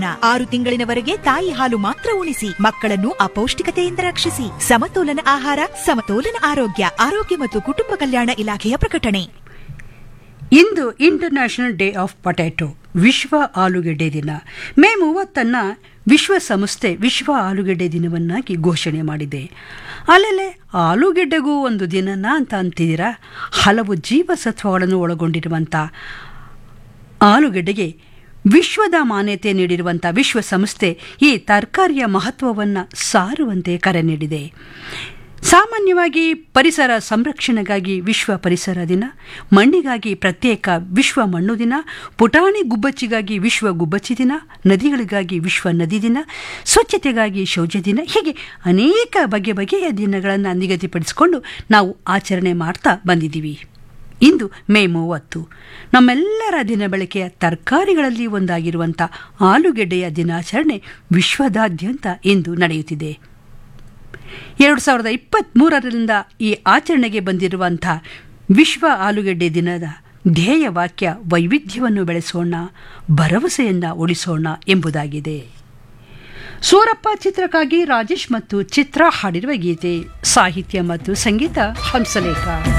ಅಭಿಯಾನ ಆರು ತಿಂಗಳಿನವರೆಗೆ ತಾಯಿ ಹಾಲು ಮಾತ್ರ ಉಣಿಸಿ ಮಕ್ಕಳನ್ನು ಅಪೌಷ್ಟಿಕತೆಯಿಂದ ರಕ್ಷಿಸಿ ಸಮತೋಲನ ಆಹಾರ ಸಮತೋಲನ ಆರೋಗ್ಯ ಆರೋಗ್ಯ ಮತ್ತು ಕುಟುಂಬ ಕಲ್ಯಾಣ ಇಲಾಖೆಯ ಪ್ರಕಟಣೆ ಇಂದು ಇಂಟರ್ನ್ಯಾಷನಲ್ ಡೇ ಆಫ್ ಪೊಟ್ಯಾಟೊ ವಿಶ್ವ ಆಲೂಗೆಡ್ಡೆ ದಿನ ಮೇ ಮೂವತ್ತನ್ನ ವಿಶ್ವಸಂಸ್ಥೆ ವಿಶ್ವ ಆಲೂಗೆಡ್ಡೆ ದಿನವನ್ನಾಗಿ ಘೋಷಣೆ ಮಾಡಿದೆ ಅಲ್ಲಲ್ಲೇ ಆಲೂಗೆಡ್ಡೆಗೂ ಒಂದು ದಿನನ ಅಂತ ಅಂತಿದ್ದೀರಾ ಹಲವು ಜೀವಸತ್ವಗಳನ್ನು ಒಳಗೊಂಡಿರುವಂಥ ಆಲೂಗೆಡ್ಡೆಗೆ ವಿಶ್ವದ ಮಾನ್ಯತೆ ನೀಡಿರುವಂಥ ವಿಶ್ವಸಂಸ್ಥೆ ಈ ತರಕಾರಿಯ ಮಹತ್ವವನ್ನು ಸಾರುವಂತೆ ಕರೆ ನೀಡಿದೆ ಸಾಮಾನ್ಯವಾಗಿ ಪರಿಸರ ಸಂರಕ್ಷಣೆಗಾಗಿ ವಿಶ್ವ ಪರಿಸರ ದಿನ ಮಣ್ಣಿಗಾಗಿ ಪ್ರತ್ಯೇಕ ವಿಶ್ವ ಮಣ್ಣು ದಿನ ಪುಟಾಣಿ ಗುಬ್ಬಚ್ಚಿಗಾಗಿ ವಿಶ್ವ ಗುಬ್ಬಚ್ಚಿ ದಿನ ನದಿಗಳಿಗಾಗಿ ವಿಶ್ವ ನದಿ ದಿನ ಸ್ವಚ್ಛತೆಗಾಗಿ ಶೌಚ ದಿನ ಹೀಗೆ ಅನೇಕ ಬಗೆ ಬಗೆಯ ದಿನಗಳನ್ನು ನಿಗದಿಪಡಿಸಿಕೊಂಡು ನಾವು ಆಚರಣೆ ಮಾಡ್ತಾ ಬಂದಿದ್ದೀವಿ ಇಂದು ಮೇ ಮೂವತ್ತು ನಮ್ಮೆಲ್ಲರ ದಿನ ಬಳಕೆಯ ತರಕಾರಿಗಳಲ್ಲಿ ಒಂದಾಗಿರುವಂಥ ಆಲೂಗೆಡ್ಡೆಯ ದಿನಾಚರಣೆ ವಿಶ್ವದಾದ್ಯಂತ ಇಂದು ನಡೆಯುತ್ತಿದೆ ಎರಡು ಸಾವಿರದ ಇಪ್ಪತ್ತ್ಮೂರರಿಂದ ಈ ಆಚರಣೆಗೆ ಬಂದಿರುವಂಥ ವಿಶ್ವ ಆಲೂಗೆಡ್ಡೆ ದಿನದ ಧ್ಯೇಯ ವಾಕ್ಯ ವೈವಿಧ್ಯವನ್ನು ಬೆಳೆಸೋಣ ಭರವಸೆಯನ್ನು ಉಳಿಸೋಣ ಎಂಬುದಾಗಿದೆ ಸೂರಪ್ಪ ಚಿತ್ರಕ್ಕಾಗಿ ರಾಜೇಶ್ ಮತ್ತು ಚಿತ್ರ ಹಾಡಿರುವ ಗೀತೆ ಸಾಹಿತ್ಯ ಮತ್ತು ಸಂಗೀತ ಹಂಸಲೇಖ